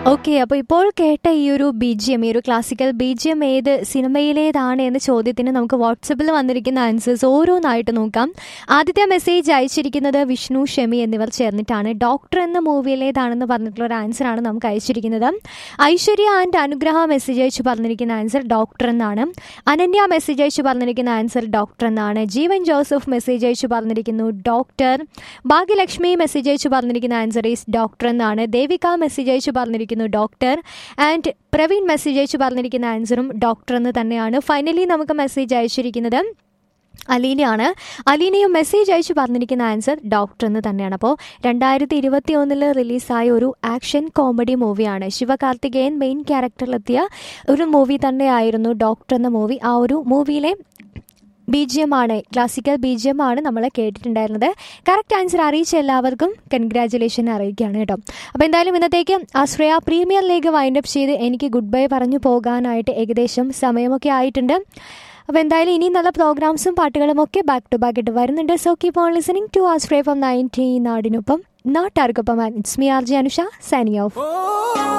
okay അപ്പോൾ ഇപ്പോൾ കേട്ട ഈ ഒരു ബി ജി എം ഈ ഒരു ക്ലാസിക്കൽ ബി ജി എം ഏത് സിനിമയിലേതാണ് എന്ന ചോദ്യത്തിന് നമുക്ക് വാട്സപ്പിൽ വന്നിരിക്കുന്ന ആൻസേഴ്സ് ഓരോന്നായിട്ട് നോക്കാം ആദ്യത്തെ മെസ്സേജ് അയച്ചിരിക്കുന്നത് വിഷ്ണു ഷെമി എന്നിവർ ചേർന്നിട്ടാണ് ഡോക്ടർ എന്ന മൂവിയിലേതാണെന്ന് പറഞ്ഞിട്ടുള്ള ഒരു ആൻസറാണ് നമുക്ക് അയച്ചിരിക്കുന്നത് ഐശ്വര്യ ആൻഡ് അനുഗ്രഹ മെസ്സേജ് അയച്ച് പറഞ്ഞിരിക്കുന്ന ആൻസർ ഡോക്ടർ എന്നാണ് അനന്യ മെസ്സേജ് അയച്ച് പറഞ്ഞിരിക്കുന്ന ആൻസർ ഡോക്ടർ എന്നാണ് ജീവൻ ജോസഫ് മെസ്സേജ് അയച്ച് പറഞ്ഞിരിക്കുന്നു ഡോക്ടർ ഭാഗ്യലക്ഷ്മി മെസ്സേജ് അയച്ച് പറഞ്ഞിരിക്കുന്ന ആൻസർ ഈസ് ഡോക്ടർ എന്നാണ് ദേവിക മെസ്സേജ് അയച്ച് പറഞ്ഞിരിക്കുന്നു ഡോക്ടർ ആൻഡ് പ്രവീൺ മെസ്സേജ് അയച്ച് പറഞ്ഞിരിക്കുന്ന ആൻസറും ഡോക്ടർ എന്ന് തന്നെയാണ് ഫൈനലി നമുക്ക് മെസ്സേജ് അയച്ചിരിക്കുന്നത് അലീനയാണ് അലീനയും മെസ്സേജ് അയച്ച് പറഞ്ഞിരിക്കുന്ന ആൻസർ ഡോക്ടർ എന്ന് തന്നെയാണ് അപ്പോൾ രണ്ടായിരത്തി ഇരുപത്തി ഒന്നിൽ റിലീസായ ഒരു ആക്ഷൻ കോമഡി മൂവിയാണ് ശിവകാർത്തികേയൻ മെയിൻ ക്യാരക്ടറിലെത്തിയ ഒരു മൂവി തന്നെയായിരുന്നു ഡോക്ടർ എന്ന മൂവി ആ ഒരു മൂവിയിലെ ബി ജി എം ആണ് ക്ലാസിക്കൽ ബി ജി എം ആണ് നമ്മൾ കേട്ടിട്ടുണ്ടായിരുന്നത് കറക്റ്റ് ആൻസർ അറിയിച്ച എല്ലാവർക്കും കൺഗ്രാറ്റുലേഷൻ അറിയിക്കുകയാണ് കേട്ടോ അപ്പോൾ എന്തായാലും ഇന്നത്തേക്ക് ആശ്രയ പ്രീമിയർ ലീഗ് വൈൻഡപ്പ് ചെയ്ത് എനിക്ക് ഗുഡ് ബൈ പറഞ്ഞു പോകാനായിട്ട് ഏകദേശം സമയമൊക്കെ ആയിട്ടുണ്ട് അപ്പോൾ എന്തായാലും ഇനി നല്ല പ്രോഗ്രാംസും പാട്ടുകളും ഒക്കെ ബാക്ക് ടു ബാക്ക് ആയിട്ട് വരുന്നുണ്ട് so keep on listening to Ashraya from nineteen നാടിനൊപ്പം നാട്ടാർക്കൊപ്പം it's me R J Anusha signing of